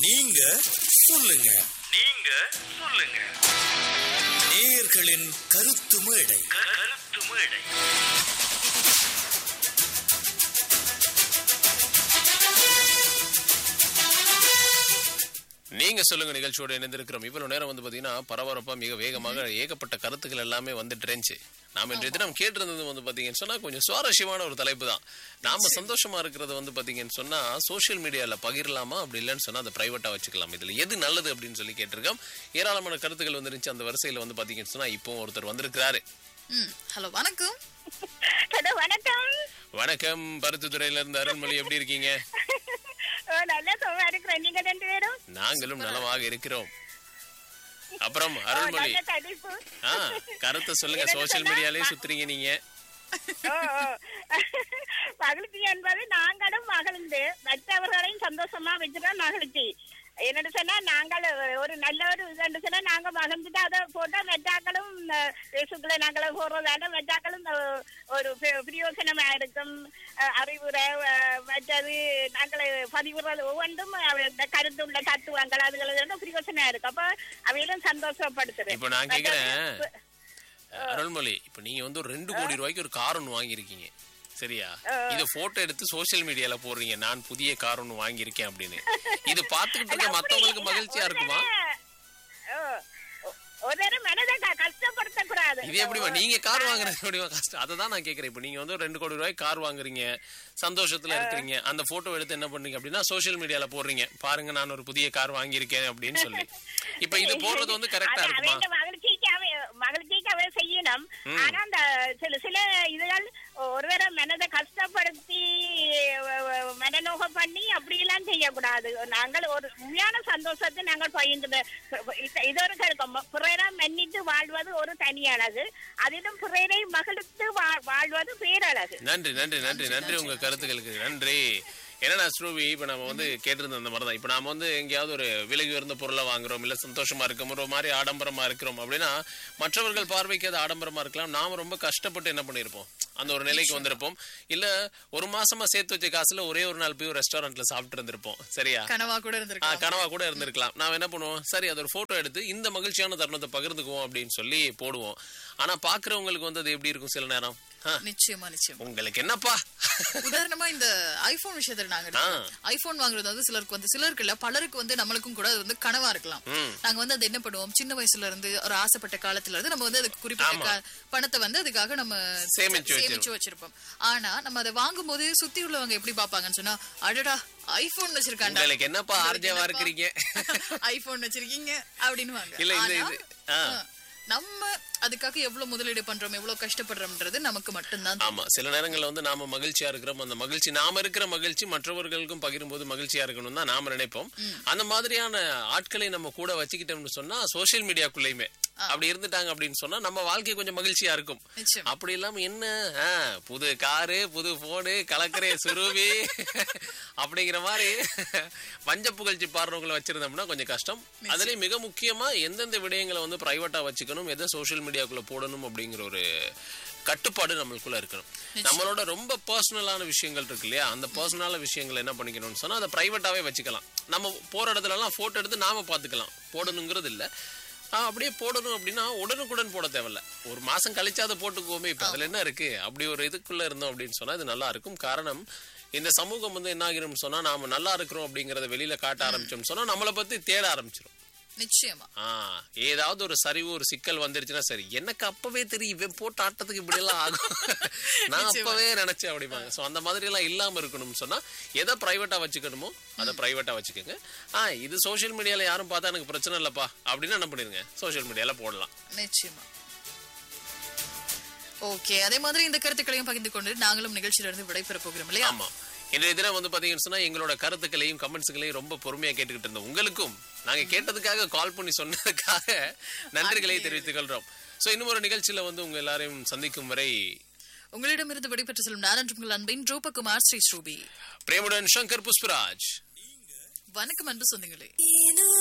நீங்க சொல்லுங்க நீங்க சொல்லுங்க நேயர்களின் கருத்து மேடை கருத்து மேடை நீங்க சொல்லுங்க நிகழ்ச்சியோட இணைந்திருக்கிறோம் இவ்வளவு நேரம் வந்து பாத்தீங்கன்னா பரபரப்பா மிக வேகமாக ஏகப்பட்ட கருத்துக்கள் எல்லாமே வந்துட்டு இருந்துச்சு நாம இன்றைய தினம் கேட்டிருந்தது வந்து பாத்தீங்கன்னு சொன்னா கொஞ்சம் சுவாரஸ்யமான ஒரு தலைப்பு தான் நாம சந்தோஷமா இருக்கிறது வந்து பாத்தீங்கன்னு சொன்னா சோஷியல் மீடியால பகிரலாமா அப்படி இல்லைன்னு சொன்னா அதை பிரைவேட்டா வச்சுக்கலாம் இதுல எது நல்லது அப்படின்னு சொல்லி கேட்டிருக்கோம் ஏராளமான கருத்துக்கள் வந்துருந்துச்சு அந்த வரிசையில வந்து பாத்தீங்கன்னு சொன்னா இப்போ ஒருத்தர் வந்திருக்கிறாரு ம் ஹலோ வணக்கம் ஹலோ வணக்கம் வணக்கம் பருத்துத்துறையில இருந்து அருள்மொழி எப்படி இருக்கீங்க ஓ, நல்ல சுகமா இருக்கிறேன் நீங்க ரெண்டு பேரும் நாங்களும் நலமாக இருக்கிறோம் அப்புறம் ஓ, அருள்மொழி நல்ல தடிப்பு ஆ கருத்தை சொல்லுங்க என்னது சோஷியல் சொன்னா? மீடியாலே சுத்துறீங்க நீங்க ஓ, ஓ. மகிழ்ச்சி என்பது நாங்களும் மகிழ்ந்து மற்றவர்களையும் சந்தோஷமா வச்சுதான் மகிழ்ச்சி என்னன்னு சொன்னா நாங்கள் ஒரு நல்ல ஒரு இதுன்னு சொன்னா நாங்க மகிழ்ந்துட்டு அதை போட்டா மெட்டாக்களும் பேசுக்குள்ள நாங்களும் போடுறதால மெட்டாக்களும் ஒரு பி- பிரயோசனமா இருக்கும் அஹ், அறிவுரை அஹ், மற்றது நாங்கள் பதிவுறது ஒவ்வொன்றும் அவ- இந்த கருத்துள்ள தத்துவங்கள் அதுகள் வந்து பிரயோசனமா இருக்கு அப்ப அவையிலும் சந்தோஷப்படுத்துறேன் இப்போ நான் கேக்குறேன் மற்றது, அருள்மொழி இப்போ நீங்க வந்து ஒரு ரெண்டு கோடி ரூபாய்க்கு ஒரு கார் ஒன்று வாங்கியிருக்கீங்க சரியா இத போட்டோ எடுத்து சோஷியல் மீடியால போடுறீங்க நான் புதிய கார் ஒன்று வாங்கியிருக்கேன் அப்படின்னு இது பார்த்துக்கிட்டு இருக்க மத்தவங்களுக்கு மகிழ்ச்சியா இருக்குமா ஓ, ஒ- ஒரு நேரம் மனதை க- கஷ்டப்படுத்த கூடாது இது எப்படிமா நீங்க கார் வாங்குறது எப்படிமா கஷ்டம் அதை தான் நான் கேக்குறேன் இப்போ நீங்க வந்து ஒரு ரெண்டு கோடி ரூபாய்க்கு கார் வாங்குறீங்க சந்தோஷத்துல இருக்கிறீங்க அந்த போட்டோ எடுத்து என்ன பண்ணீங்க அப்படின்னா சோஷியல் மீடியால போடுறீங்க பாருங்க நான் ஒரு புதிய கார் வாங்கியிருக்கேன் அப்படின்னு சொல்லி இப்போ இது போடுறது வந்து கரெக்டா அது இருக்குமா அவன் மகிழ்ச்சிக்காவே மகிழ்ச்சிக்காவே செய்யணும் ஆனா அந்த சில சில இதுகள் ஒருவேளை மனதை கஷ்டப்படுத்தி வ- வ- மனநோகம் பண்ணி அப்படி எல்லாம் செய்யக்கூடாது நாங்கள் ஒரு உண்மையான சந்தோஷத்தை நாங்கள் பகிர்ந்து இது ஒரு கருக்கம் பிறரை மன்னித்து வாழ்வது ஒரு தனியழகு அதிலும் பிறரை மகிழ்த்து வா- வாழ்வது பேரழகு நன்றி நன்றி நன்றி நன்றி உங்க கருத்துக்களுக்கு நன்றி என்னன்னா ஸ்ரூவி இப்ப நம்ம வந்து கேட்டிருந்த அந்த மாதிரி தான் இப்ப நாம வந்து எங்கேயாவது ஒரு விலகி உயர்ந்த பொருளை வாங்குறோம் இல்ல சந்தோஷமா இருக்கோம் ஒரு மாதிரி ஆடம்பரமா இருக்கிறோம் அப்படின்னா மற்றவர்கள் பார்வைக்கு அது ஆடம்பரமா இருக்கலாம் நாம ரொம்ப கஷ்டப்பட்டு என்ன பண்ணிருப்போம் அந்த ஒரு நிலைக்கு வந்திருப்போம் இல்ல ஒரு மாசமா சேர்த்து வச்ச காசுல ஒரே ஒரு நாள் போய் ரெஸ்டாரண்ட்ல சாப்பிட்டு இருந்திருப்போம் சரியா கனவா கூட ஆ, இருந்திருக்கலாம் கனவா கூட இருந்திருக்கலாம் நான் என்ன பண்ணுவோம் சரி அது ஒரு போட்டோ எடுத்து இந்த மகிழ்ச்சியான தருணத்தை பகிர்ந்துக்குவோம் அப்படின்னு சொல்லி போடுவோம் ஆனா பாக்குறவங்களுக்கு வந்து அது எப்படி இருக்கும் சில நேரம் ஆ, நிச்சயமா நிச்சயமா உங்களுக்கு என்னப்பா உதாரணமா இந்த ஐபோன் விஷயத்துல நாங்க எடுத்துப்போம். ஐபோன் வாங்குறது வந்து சிலருக்கு வந்து சிலருக்கு இல்ல பலருக்கு வந்து நம்மளுக்கும் கூட அது வந்து கனவா இருக்கலாம் நாங்க வந்து அது என்ன பண்ணுவோம் சின்ன வயசுல இருந்து ஒரு ஆசைப்பட்ட காலத்துல இருந்து நம்ம வந்து அதுக்கு குறிப்பிட்ட கா- பணத்தை வந்து அதுக்காக நம்ம சேமிச்சு சேமிச்சு வச்சிருப்போம் ஆனா நம்ம அதை வாங்கும் போது சுத்தி உள்ளவங்க எப்படி பாப்பாங்கன்னு சொன்னா அடடா ஐபோன் வச்சிருக்காண்டா உங்களுக்கு என்னப்பா ஆர்ஜவா இருக்கிறீங்க ஐபோன் வச்சிருக்கீங்க அப்படின்னு வாங்க இல்ல, இந்த ஆனா, இது- ஆ. ஆ, நம்ம அதுக்காக எவ்வளவு முதலீடு பண்றோம் எவ்வளவு கஷ்டப்படுறோம்ன்றது நமக்கு மட்டும்தான் தெரியும். ஆமா சில நேரங்கள்ல வந்து நாம மகிழ்ச்சியா இருக்கிறோம் அந்த மகிழ்ச்சி நாம இருக்கிற மகிழ்ச்சி மற்றவர்களுக்கும் பகிரும்போது மகிழ்ச்சியா இருக்கணும் தான் நாம நினைப்போம் அந்த மாதிரியான ஆட்களை நம்ம கூட வச்சுக்கிட்டோம்னு சொன்னா சோஷியல் மீடியாக்குள்ளயுமே அப்படி இருந்துட்டாங்க அப்படின்னு சொன்னா நம்ம வாழ்க்கை கொஞ்சம் மகிழ்ச்சியா இருக்கும் நிச்சயம் அப்படி இல்லாம என்ன ஆ, புது காரு புது போனு கலக்கரே சுருவி அப்படிங்கிற மாதிரி பஞ்ச புகழ்ச்சி பாடுறவங்களை வச்சிருந்தோம்னா கொஞ்சம் கஷ்டம் அதுலயும் மிக முக்கியமா எந்தெந்த விடயங்களை வந்து பிரைவேட்டா வச்சுக்கணும் எதை சோஷியல் மீடியாக்குள்ள போடணும் அப்படிங்கிற ஒரு கட்டுப்பாடு நம்மளுக்குள்ள இருக்கணும் நம்மளோட ரொம்ப பர்சனலான விஷயங்கள் இருக்கு இல்லையா அந்த பர்சனலான விஷயங்கள் என்ன பண்ணிக்கணும்னு சொன்னா அதை பிரைவேட்டாவே வச்சுக்கலாம் நம்ம போற இடத்துல எல்லாம் போட்டோ எடுத்து நாம பாத்துக்கலாம் போடணுங்கிறது இல்ல ஆ, அப்படியே போடணும் அப்படின்னா உடனுக்குடன் போட தேவையில்ல ஒரு மாசம் கழிச்சு அதை போட்டுக்குவோமே இப்ப அதுல என்ன இருக்கு அப்படி ஒரு இதுக்குள்ள இருந்தோம் அப்படின்னு சொன்னா இது நல்லா இருக்கும் காரணம் இந்த சமூகம் வந்து என்ன ஆகிரும் சொன்னா நாம நல்லா இருக்கிறோம் அப்படிங்கறத வெளியில காட்ட ஆரம்பிச்சோம் சொன்னா நம்மளை பத்தி தேட ஆரம்பிச்சிடும் நிச்சயமா ஆ ஏதாவது ஒரு சரிவு ஒரு சிக்கல் வந்துருச்சுன்னா சரி எனக்கு அப்பவே தெரியும் இவன் போட்ட ஆட்டத்துக்கு இப்படி எல்லாம் ஆகும் நான் அப்பவே நினைச்சேன் அப்படிம்பாங்க சோ அந்த மாதிரி எல்லாம் இல்லாம இருக்கணும்னு சொன்னா எதை பிரைவேட்டா வச்சுக்கணுமோ அதை பிரைவேட்டா வச்சுக்கோங்க ஆ இது சோஷியல் மீடியால யாரும் பார்த்தா எனக்கு பிரச்சனை இல்லப்பா அப்படின்னு என்ன பண்ணிருங்க சோஷியல் மீடியால போடலாம் நிச்சயமா ஓகே அதே மாதிரி இந்த கருத்துக்களையும் பகிர்ந்து கொண்டு நாங்களும் நிகழ்ச்சியில இருந்து விடைபெற போகிறோம் இல்லையா ஆமா இன்றைய தினம் வந்து பாத்தீங்கன்னு சொன்னா எங்களோட கருத்துக்களையும் கமெண்ட்ஸ்களையும் ரொம்ப பொறுமையா கேட்டுக்கிட்டு இருந்தோம் உங்களுக்கும் நாங்க கேட்டதுக்காக கால் பண்ணி சொன்னதுக்காக நன்றிகளை தெரிவித்துக் கொள்றோம் சோ இன்னும் ஒரு நிகழ்ச்சியில வந்து உங்க எல்லாரையும் சந்திக்கும் வரை உங்களிடமிருந்து விடைபெற்று செல்லும் நான் என்று உங்கள் அன்பின் ரூபகுமார் ஸ்ரீ ஸ்ரூபி பிரேமுடன் சங்கர் புஷ்பராஜ் வணக்கம் அன்பு சொந்தங்களே